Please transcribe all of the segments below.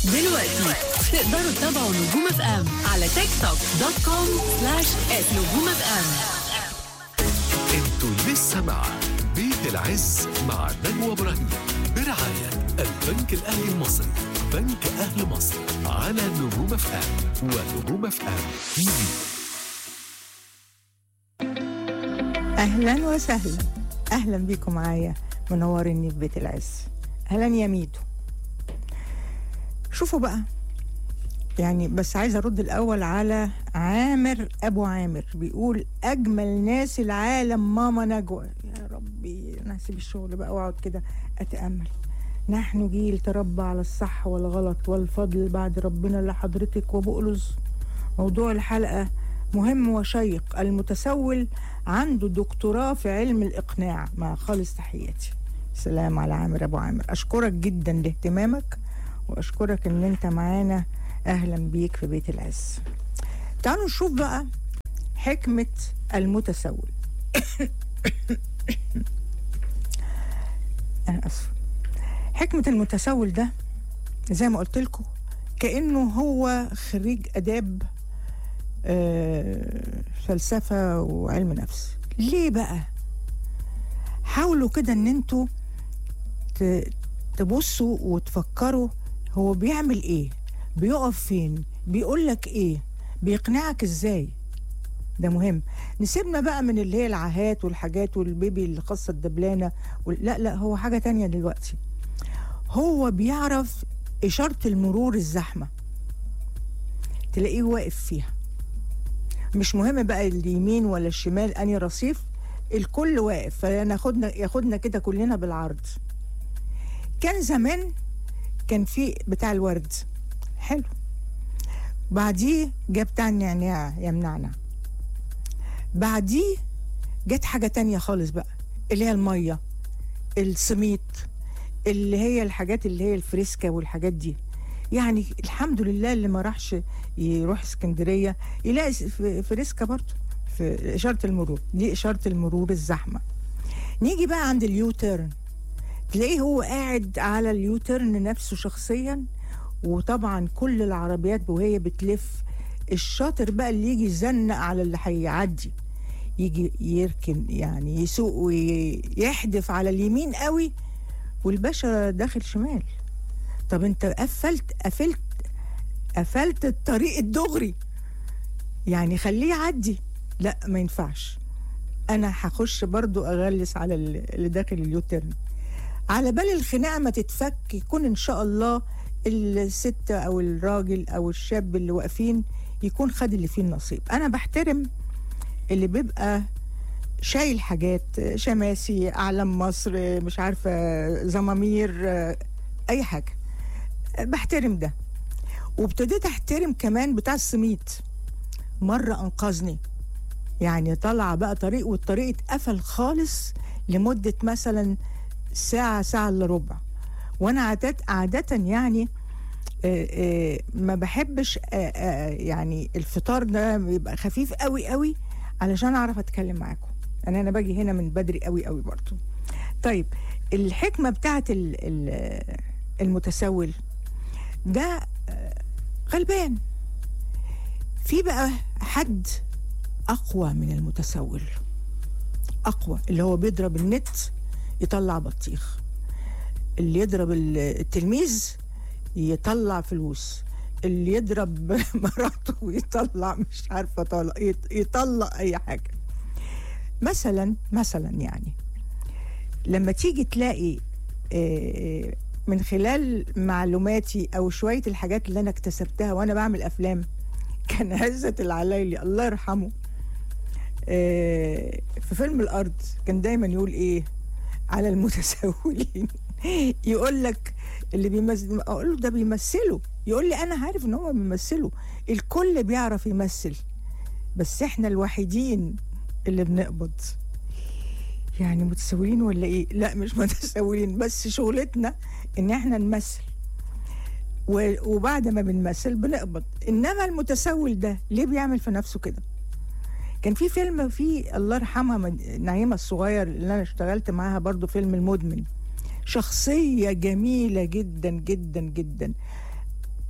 دلوقتي تقدروا تتابعوا نجوم اف ام على تيك توك دوت كوم سلاش نجوم اف ام انتوا لسه مع بيت العز مع نجوى ابراهيم برعاية البنك الأهلي المصري بنك أهل مصر على نجوم اف ام ونجوم اف ام تي في اهلا وسهلا اهلا بيكم معايا منورني في بيت العز اهلا يا ميدو شوفوا بقى يعني بس عايزه ارد الاول على عامر ابو عامر بيقول اجمل ناس العالم ماما نجوى يا ربي انا هسيب الشغل بقى واقعد كده اتامل نحن جيل تربى على الصح والغلط والفضل بعد ربنا لحضرتك وبقلص موضوع الحلقه مهم وشيق المتسول عنده دكتوراه في علم الإقناع مع خالص تحياتي سلام على عامر أبو عامر أشكرك جدا لاهتمامك وأشكرك إن أنت معانا أهلا بيك في بيت العز تعالوا نشوف بقى حكمة المتسول أنا أسف حكمة المتسول ده زي ما قلت لكم كأنه هو خريج آداب آه، فلسفة وعلم نفس ليه بقى حاولوا كده ان انتوا ت- تبصوا وتفكروا هو بيعمل ايه بيقف فين بيقول لك ايه بيقنعك ازاي ده مهم نسيبنا بقى من اللي هي العاهات والحاجات والبيبي اللي خاصة الدبلانة وال- لا لا هو حاجة تانية دلوقتي هو بيعرف إشارة المرور الزحمة تلاقيه واقف فيها مش مهم بقى اليمين ولا الشمال اني رصيف الكل واقف فناخدنا ياخدنا كده كلنا بالعرض كان زمان كان في بتاع الورد حلو بعديه جه بتاع النعناع يا منعنع بعديه جت حاجة تانية خالص بقى اللي هي المية السميط اللي هي الحاجات اللي هي الفريسكا والحاجات دي يعني الحمد لله اللي ما راحش يروح اسكندريه يلاقي س- في فريسكا برضه في اشاره المرور دي اشاره المرور الزحمه نيجي بقى عند اليوتيرن تلاقيه هو قاعد على اليوتيرن نفسه شخصيا وطبعا كل العربيات وهي بتلف الشاطر بقى اللي يجي يزنق على اللي هيعدي يجي يركن يعني يسوق ويحدف على اليمين قوي والباشا داخل شمال طب انت قفلت قفلت قفلت الطريق الدغري يعني خليه يعدي لا ما ينفعش انا هخش برضو اغلس على ال- اللي داخل اليوتيرن على بال الخناقه ما تتفك يكون ان شاء الله الست او الراجل او الشاب اللي واقفين يكون خد اللي فيه النصيب انا بحترم اللي بيبقى شايل حاجات شماسي اعلام مصر مش عارفه زمامير اي حاجه بحترم ده وابتديت احترم كمان بتاع السميت مره انقذني يعني طلع بقى طريق والطريق اتقفل خالص لمده مثلا ساعه ساعه الا ربع وانا عادة عاده يعني آه، آه، ما بحبش آه، آه، يعني الفطار ده بيبقى خفيف قوي قوي علشان اعرف اتكلم معاكم انا انا باجي هنا من بدري قوي قوي برضو طيب الحكمه بتاعت ال- ال- المتسول ده آه، غلبان في بقى حد اقوى من المتسول اقوى اللي هو بيضرب النت يطلع بطيخ اللي يضرب ال- التلميذ يطلع فلوس اللي يضرب مراته ويطلع مش عارفه طلع يط- يطلع اي حاجه مثلا مثلا يعني لما تيجي تلاقي آه، من خلال معلوماتي او شويه الحاجات اللي انا اكتسبتها وانا بعمل افلام كان عزت العلايلي الله يرحمه آه، في فيلم الارض كان دايما يقول ايه على المتسولين يقول لك اللي بيمثل اقول له ده بيمثله يقول لي انا عارف ان هم بيمثلوا الكل بيعرف يمثل بس احنا الوحيدين اللي بنقبض يعني متسولين ولا ايه لا مش متسولين بس شغلتنا ان احنا نمثل و- وبعد ما بنمثل بنقبض انما المتسول ده ليه بيعمل في نفسه كده كان في فيلم فيه الله يرحمها من- نعيمه الصغير اللي انا اشتغلت معاها برضو فيلم المدمن شخصيه جميله جدا جدا جدا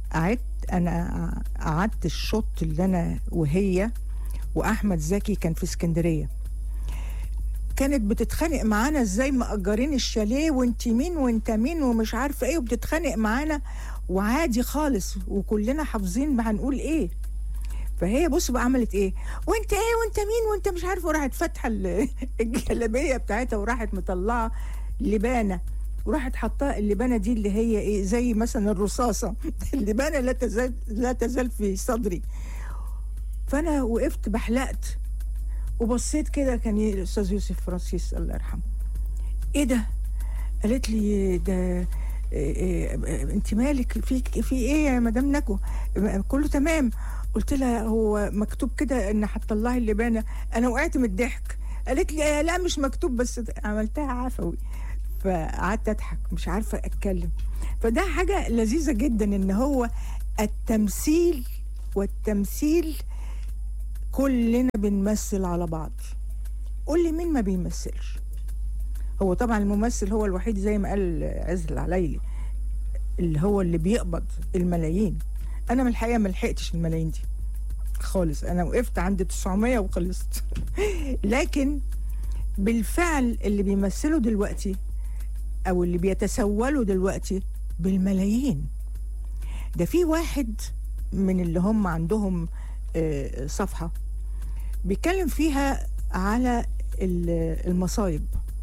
قعدت انا قعدت الشوط اللي انا وهي واحمد زكي كان في اسكندريه كانت بتتخانق معانا ازاي مأجرين الشاليه وانت مين وانت مين ومش عارفه ايه وبتتخانق معانا وعادي خالص وكلنا حافظين هنقول ايه فهي بص بقى عملت ايه وانت ايه وانت مين وانت مش عارفه وراحت فاتحه ال- الجلابيه بتاعتها وراحت مطلعه لبانه وراحت حاطاه اللبانه دي اللي هي ايه زي مثلا الرصاصه اللبانه لا تزال لا تزال في صدري فانا وقفت بحلقت وبصيت كده كان ي- الاستاذ يوسف فرانسيس الله يرحمه ايه ده قالت لي ده انت مالك في في ايه يا مدام نجوى كله تمام قلت لها هو مكتوب كده ان هتطلعي اللبانه انا وقعت من الضحك قالت لي لا مش مكتوب بس عملتها عفوي فقعدت اضحك مش عارفه اتكلم فده حاجه لذيذه جدا ان هو التمثيل والتمثيل كلنا بنمثل على بعض قول لي مين ما بيمثلش هو طبعا الممثل هو الوحيد زي ما قال عز العلايلي اللي هو اللي بيقبض الملايين انا من الحقيقه ما لحقتش الملايين دي خالص انا وقفت عند 900 وخلصت لكن بالفعل اللي بيمثلوا دلوقتي او اللي بيتسولوا دلوقتي بالملايين ده في واحد من اللي هم عندهم آه، صفحه بيتكلم فيها على ال- المصايب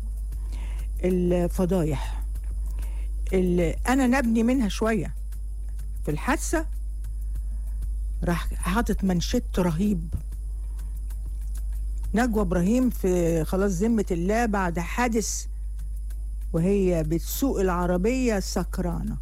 الفضايح اللي انا نبني منها شويه في الحادثه راح حاطط منشط رهيب نجوى ابراهيم في خلاص ذمه الله بعد حادث وهي بتسوق العربيه سكرانه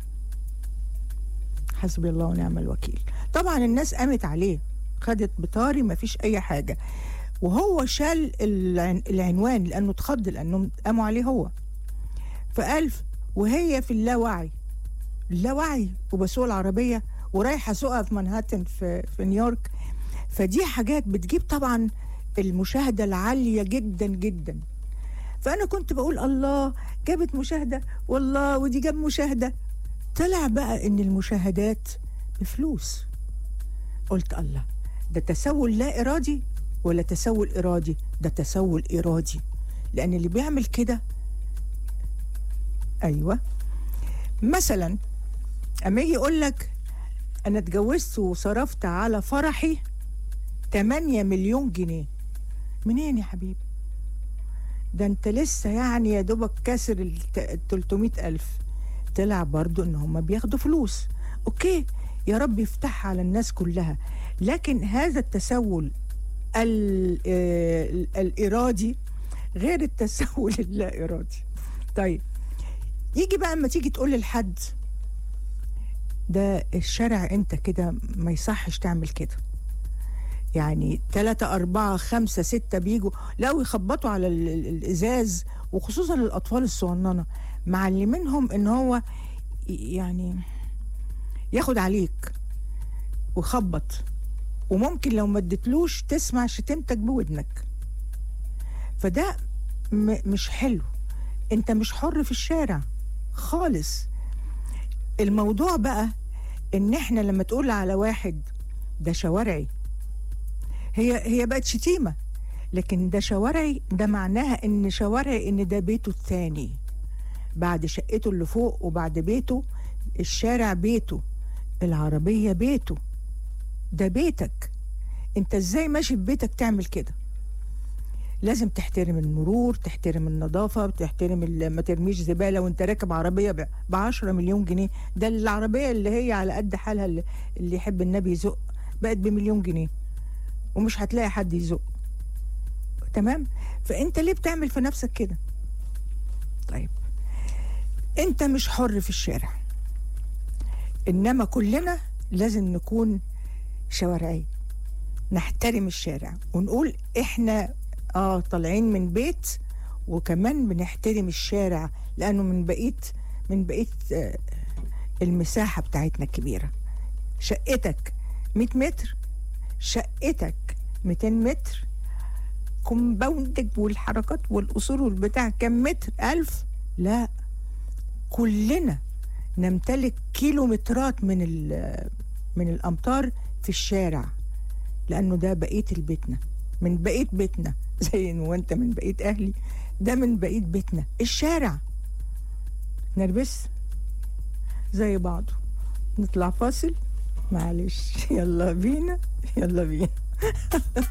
حسبي الله ونعم الوكيل طبعا الناس قامت عليه خدت بطاري ما فيش اي حاجه وهو شال العن- العنوان لانه اتخض لانهم قاموا عليه هو فقال وهي في اللاوعي اللاوعي وبسوق العربيه ورايحه اسوقها في منهاتن في في نيويورك فدي حاجات بتجيب طبعا المشاهده العاليه جدا جدا فانا كنت بقول الله جابت مشاهده والله ودي جاب مشاهده طلع بقى ان المشاهدات بفلوس قلت الله ده تسول لا ارادي ولا تسول ارادي ده تسول ارادي لان اللي بيعمل كده ايوه مثلا اما يجي يقول لك انا اتجوزت وصرفت على فرحي 8 مليون جنيه منين يا حبيبي ده انت لسه يعني يا دوبك كاسر ال 300 الف طلع برضو ان هم بياخدوا فلوس اوكي يا رب يفتحها على الناس كلها لكن هذا التسول ال- آه، الارادي غير التسول اللا ارادي طيب يجي بقى اما تيجي تقول لحد ده الشارع انت كده ما يصحش تعمل كده يعني ثلاثة أربعة خمسة ستة بيجوا لو يخبطوا على ال- ال- الإزاز وخصوصا الأطفال الصغننة معلمينهم إن هو ي- يعني ياخد عليك ويخبط وممكن لو ما اديتلوش تسمع شتمتك بودنك فده م- مش حلو انت مش حر في الشارع خالص الموضوع بقى ان احنا لما تقول على واحد ده شوارعي هي هي بقت شتيمه لكن ده شوارعي ده معناها ان شوارعي ان ده بيته الثاني بعد شقته اللي فوق وبعد بيته الشارع بيته العربيه بيته ده بيتك انت ازاي ماشي في بيتك تعمل كده لازم تحترم المرور تحترم النظافة تحترم ال- ما ترميش زبالة وانت راكب عربية ب 10 مليون جنيه ده العربية اللي هي على قد حالها اللي, اللي يحب النبي يزق بقت بمليون جنيه ومش هتلاقي حد يزق تمام فانت ليه بتعمل في نفسك كده طيب انت مش حر في الشارع انما كلنا لازم نكون شوارعي نحترم الشارع ونقول احنا اه طالعين من بيت وكمان بنحترم الشارع لانه من بقيه من بقيه آه المساحه بتاعتنا الكبيره شقتك 100 متر شقتك 200 متر كومباوندك والحركات والقصور والبتاع كم متر ألف لا كلنا نمتلك كيلومترات من ال- من الامطار في الشارع لانه ده بقيه البيتنا من بقيه بيتنا زي ما انت من بقيه اهلي ده من بقيه بيتنا الشارع نربس زي بعضه نطلع فاصل معلش يلا بينا يلا بينا